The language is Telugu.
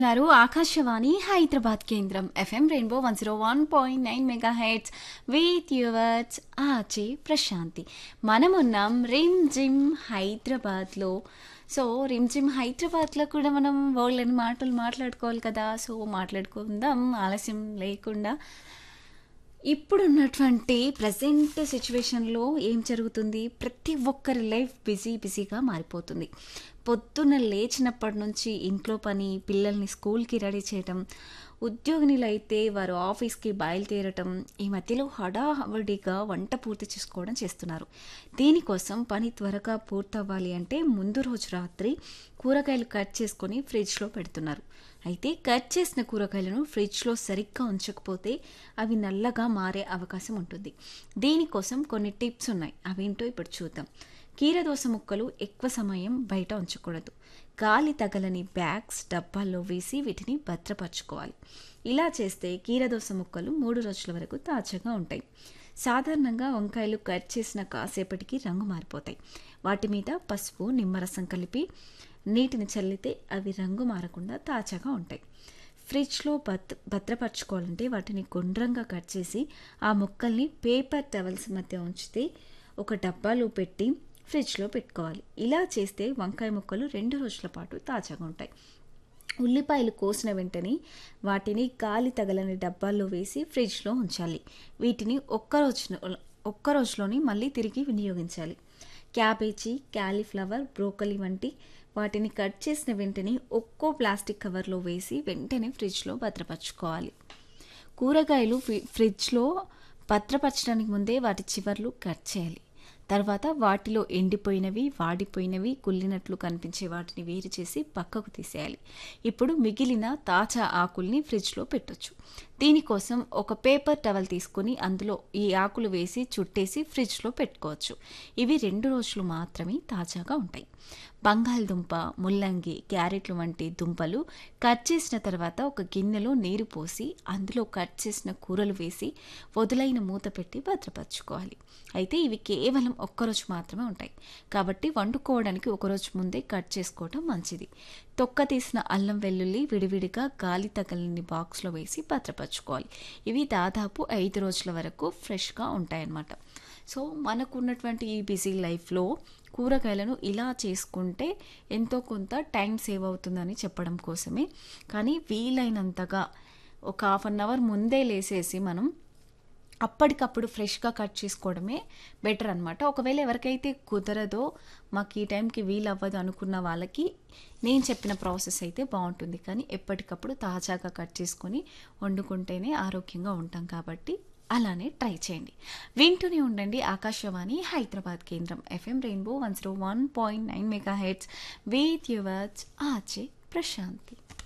గారు ఆకాశవాణి హైదరాబాద్ కేంద్రం FM rainbow one zero one point nine megahertz with yours ఆచే ప్రశాంతి మనమున్నాం రిమ్ జిమ్ హైదరాబాద్లో సో రిమ్ జిమ్ హైదరాబాద్లో కూడా మనం వాళ్ళని మాటలు మాట్లాడుకోవాలి కదా సో మాట్లాడుకుందాం ఆలస్యం లేకుండా ఇప్పుడున్నటువంటి ప్రజెంట్ సిచ్యువేషన్లో ఏం జరుగుతుంది ప్రతి ఒక్కరి లైఫ్ బిజీ బిజీగా మారిపోతుంది పొద్దున్న లేచినప్పటి నుంచి ఇంట్లో పని పిల్లల్ని స్కూల్కి రెడీ చేయటం ఉద్యోగినులు అయితే వారు ఆఫీస్కి బయలుదేరటం ఈ మధ్యలో హడాహడిగా వంట పూర్తి చేసుకోవడం చేస్తున్నారు దీనికోసం పని త్వరగా పూర్తవ్వాలి అంటే ముందు రోజు రాత్రి కూరగాయలు కట్ చేసుకొని ఫ్రిడ్జ్లో పెడుతున్నారు అయితే కట్ చేసిన కూరగాయలను ఫ్రిడ్జ్లో సరిగ్గా ఉంచకపోతే అవి నల్లగా మారే అవకాశం ఉంటుంది దీనికోసం కొన్ని టిప్స్ ఉన్నాయి అవేంటో ఇప్పుడు చూద్దాం కీరదోస ముక్కలు ఎక్కువ సమయం బయట ఉంచకూడదు గాలి తగలని బ్యాగ్స్ డబ్బాల్లో వేసి వీటిని భద్రపరచుకోవాలి ఇలా చేస్తే కీరదోస ముక్కలు మూడు రోజుల వరకు తాజాగా ఉంటాయి సాధారణంగా వంకాయలు కట్ చేసిన కాసేపటికి రంగు మారిపోతాయి వాటి మీద పసుపు నిమ్మరసం కలిపి నీటిని చల్లితే అవి రంగు మారకుండా తాజాగా ఉంటాయి ఫ్రిడ్జ్లో భద్ర భద్రపరచుకోవాలంటే వాటిని గుండ్రంగా కట్ చేసి ఆ ముక్కల్ని పేపర్ టవల్స్ మధ్య ఉంచితే ఒక డబ్బాలో పెట్టి ఫ్రిడ్జ్లో పెట్టుకోవాలి ఇలా చేస్తే వంకాయ ముక్కలు రెండు రోజుల పాటు తాజాగా ఉంటాయి ఉల్లిపాయలు కోసిన వెంటనే వాటిని గాలి తగలని డబ్బాల్లో వేసి ఫ్రిడ్జ్లో ఉంచాలి వీటిని ఒక్క రోజు ఒక్క రోజులోని మళ్ళీ తిరిగి వినియోగించాలి క్యాబేజీ క్యాలీఫ్లవర్ బ్రోకలీ వంటి వాటిని కట్ చేసిన వెంటనే ఒక్కో ప్లాస్టిక్ కవర్లో వేసి వెంటనే ఫ్రిడ్జ్లో భద్రపరచుకోవాలి కూరగాయలు ఫ్రి- ఫ్రిడ్జ్లో భద్రపరచడానికి ముందే వాటి చివర్లు కట్ చేయాలి తర్వాత వాటిలో ఎండిపోయినవి వాడిపోయినవి కుళ్ళినట్లు కనిపించే వాటిని వేరు చేసి పక్కకు తీసేయాలి ఇప్పుడు మిగిలిన తాజా ఆకుల్ని ఫ్రిడ్జ్లో పెట్టొచ్చు దీనికోసం ఒక పేపర్ టవల్ తీసుకొని అందులో ఈ ఆకులు వేసి చుట్టేసి ఫ్రిడ్జ్లో పెట్టుకోవచ్చు ఇవి రెండు రోజులు మాత్రమే తాజాగా ఉంటాయి బంగాళదుంప ముల్లంగి క్యారెట్లు వంటి దుంపలు కట్ చేసిన తర్వాత ఒక గిన్నెలో నీరు పోసి అందులో కట్ చేసిన కూరలు వేసి వదులైన మూత పెట్టి భద్రపరచుకోవాలి అయితే ఇవి కేవలం ఒక్కరోజు మాత్రమే ఉంటాయి కాబట్టి వండుకోవడానికి ఒకరోజు ముందే కట్ చేసుకోవడం మంచిది తొక్క తీసిన అల్లం వెల్లుల్లి విడివిడిగా గాలి తగలని బాక్స్లో వేసి భద్రపరచుకోవాలి ఇవి దాదాపు ఐదు రోజుల వరకు ఫ్రెష్గా ఉంటాయన్నమాట సో మనకు ఉన్నటువంటి ఈ బిజీ లైఫ్లో కూరగాయలను ఇలా చేసుకుంటే ఎంతో కొంత టైం సేవ్ అవుతుందని చెప్పడం కోసమే కానీ వీలైనంతగా ఒక హాఫ్ అన్ అవర్ ముందే లేసేసి మనం అప్పటికప్పుడు ఫ్రెష్గా కట్ చేసుకోవడమే బెటర్ అనమాట ఒకవేళ ఎవరికైతే కుదరదో మాకు ఈ టైంకి వీలు అవ్వదు అనుకున్న వాళ్ళకి నేను చెప్పిన ప్రాసెస్ అయితే బాగుంటుంది కానీ ఎప్పటికప్పుడు తాజాగా కట్ చేసుకొని వండుకుంటేనే ఆరోగ్యంగా ఉంటాం కాబట్టి అలానే ట్రై చేయండి వింటూనే ఉండండి ఆకాశవాణి హైదరాబాద్ కేంద్రం FM rainbow one zero one point nine megahertz with yours ఆచే ప్రశాంతి